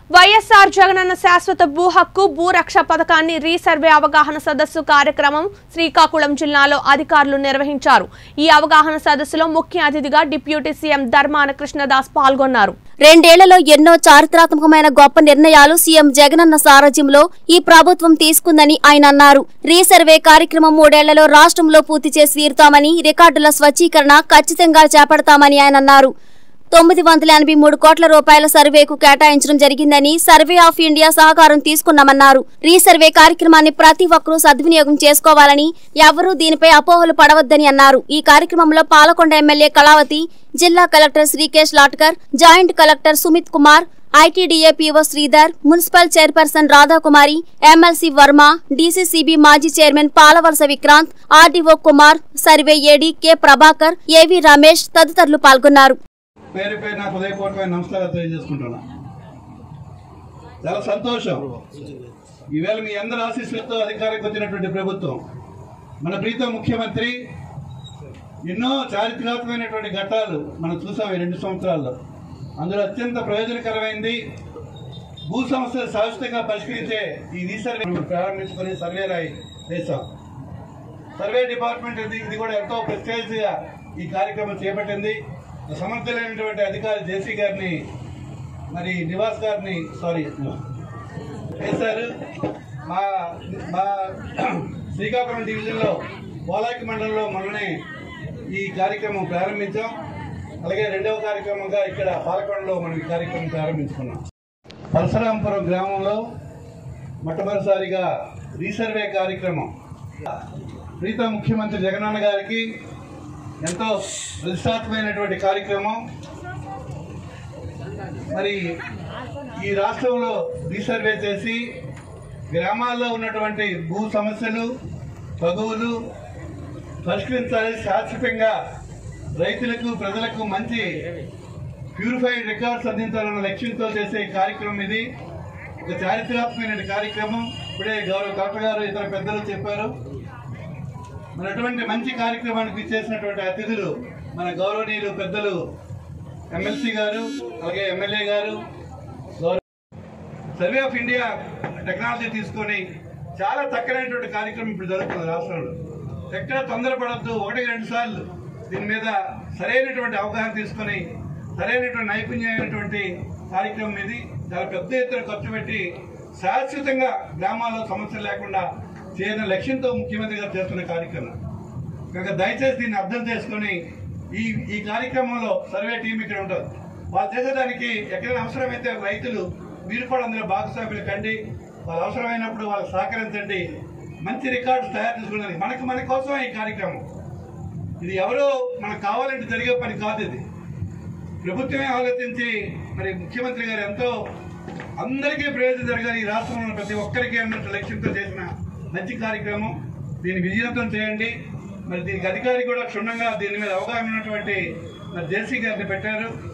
వైఎస్ఆర్ జగనన్న శాశ్వత భూ హక్కు భూరక్ష పథకాన్ని రీసర్వే అవగాహన సదస్సు కార్యక్రమం శ్రీకాకుళం జిల్లాలో అధికారులు నిర్వహించారు ఈ అవగాహన సదస్సులో ముఖ్య అతిథిగా డిప్యూటీ సీఎం ధర్మాన కృష్ణదాస్ పాల్గొన్నారు రెండేళ్లలో ఎన్నో చారిత్రాత్మకమైన గొప్ప నిర్ణయాలు సీఎం జగనన్న సారథ్యంలో ఈ ప్రభుత్వం తీసుకుందని ఆయన అన్నారు రీసర్వే కార్యక్రమం మూడేళ్లలో రాష్ట్రంలో పూర్తి చేసి తీరుతామని రికార్డుల స్వచ్చీకరణ ఖచ్చితంగా చేపడతామని ఆయన అన్నారు తొమ్మిది వందల ఎనభై మూడు కోట్ల రూపాయల సర్వేకు కేటాయించడం జరిగిందని సర్వే ఆఫ్ ఇండియా సహకారం తీసుకున్నామన్నారు రీసర్వే కార్యక్రమాన్ని ప్రతి ఒక్కరూ సద్వినియోగం చేసుకోవాలని ఎవరూ దీనిపై అపోహలు పడవద్దని అన్నారు ఈ కార్యక్రమంలో పాలకొండ ఎమ్మెల్యే కళావతి జిల్లా collector Shrikesh Lathkar joint collector Sumit Kumar ITDA PO Sridhar municipal chairperson Radhakumari MLC Varma DCCB మాజీ chairman Palavalasa Vikrant RDO Kumar survey AD K Prabhakar AV Ramesh తదితరులు పాల్గొన్నారు పేరు పేరు నాకు హృదయపూర్వకమైన నమస్కారాలు తెలియజేసుకుంటున్నా చాలా సంతోషం ఈవేళ మీ అందరి ఆశీస్సులతో అధికారానికి వచ్చినటువంటి ప్రభుత్వం మన ప్రీతం ముఖ్యమంత్రి ఎన్నో చారిత్రాత్మకమైనటువంటి ఘట్టాలు మనం చూసాం ఈ రెండు సంవత్సరాల్లో అందులో అత్యంత ప్రయోజనకరమైంది భూ సమస్యలు శాశ్వతంగా పరిష్కరించే ఈ రీసర్వే ప్రారంభించుకొని సర్వే రాయి చేశాం సర్వే డిపార్ట్మెంట్ ఇది ఇది కూడా ఎంతో ప్రెస్టేజ్గా ఈ కార్యక్రమం చేపట్టింది సమర్థులైనటువంటి అధికారి జేసీ గారిని మరి నివాస్ గారిని సారీ చేశారు మా మా శ్రీకాకుళం డివిజన్లో పోలాకి మండలంలో మొన్ననే ఈ కార్యక్రమం ప్రారంభించాం అలాగే రెండవ కార్యక్రమంగా ఇక్కడ పాలకొండలో మనం ఈ కార్యక్రమం ప్రారంభించుకున్నాం పరశురాంపురం గ్రామంలో మొట్టమొదటిసారిగా రీసర్వే కార్యక్రమం ప్రీతం ముఖ్యమంత్రి జగనన్న గారికి ఎంతో ప్రతిష్టాత్మకమైనటువంటి కార్యక్రమం మరి ఈ రాష్ట్రంలో రీసర్వే చేసి గ్రామాల్లో ఉన్నటువంటి భూ సమస్యలు తగువులు పరిష్కరించాలి శాశ్వతంగా రైతులకు ప్రజలకు మంచి ప్యూరిఫైడ్ రికార్డ్స్ అందించాలన్న లక్ష్యంతో చేసే ఈ కార్యక్రమం ఇది ఒక చారిత్రాత్మకమైన కార్యక్రమం ఇప్పుడే గౌరవ కలెక్టర్ గారు ఇతర పెద్దలు చెప్పారు మరి అటువంటి మంచి కార్యక్రమానికి చేసినటువంటి అతిథులు మన గౌరవనీయులు పెద్దలు ఎమ్మెల్సీ గారు అలాగే ఎమ్మెల్యే గారు గౌరవ సర్వే ఆఫ్ ఇండియా టెక్నాలజీ తీసుకొని చాలా చక్కనైనటువంటి కార్యక్రమం ఇప్పుడు జరుగుతుంది రాష్ట్రంలో ఎక్కడ తొందరపడద్దు ఒకటి రెండు సార్లు దీని మీద సరైనటువంటి అవగాహన తీసుకొని సరైనటువంటి నైపుణ్యమైనటువంటి కార్యక్రమం ఇది చాలా పెద్ద ఎత్తున ఖర్చు పెట్టి శాశ్వతంగా గ్రామాల్లో సమస్యలు లేకుండా చేయని లక్ష్యంతో ముఖ్యమంత్రి గారు చేస్తున్న కార్యక్రమం కనుక దయచేసి దీన్ని అర్థం చేసుకొని ఈ ఈ కార్యక్రమంలో సర్వే టీం ఇక్కడ ఉంటుంది వాళ్ళు చేసేదానికి ఎక్కడైనా అవసరమైతే రైతులు మీరు కూడా అందులో భాగస్వాములు కండి వాళ్ళు అవసరమైనప్పుడు వాళ్ళకి సహకరించండి మంచి రికార్డ్స్ తయారు చేసుకోవడానికి మనకు మన కోసం ఈ కార్యక్రమం ఇది ఎవరో మనకు కావాలంటే జరిగే పని కాదు ఇది ప్రభుత్వమే ఆలోచించి మరి ముఖ్యమంత్రి గారు ఎంతో అందరికీ ప్రయోజనం జరగాలి ఈ రాష్ట్రంలో ఉన్న ప్రతి ఒక్కరికి అన్నట్టు లక్ష్యంతో చేసిన మంచి కార్యక్రమం దీన్ని విజయవంతం చేయండి మరి దీనికి అధికారి కూడా క్షుణ్ణంగా దీని మీద అవగాహన ఉన్నటువంటి మరి జేసీ గారిని పెట్టారు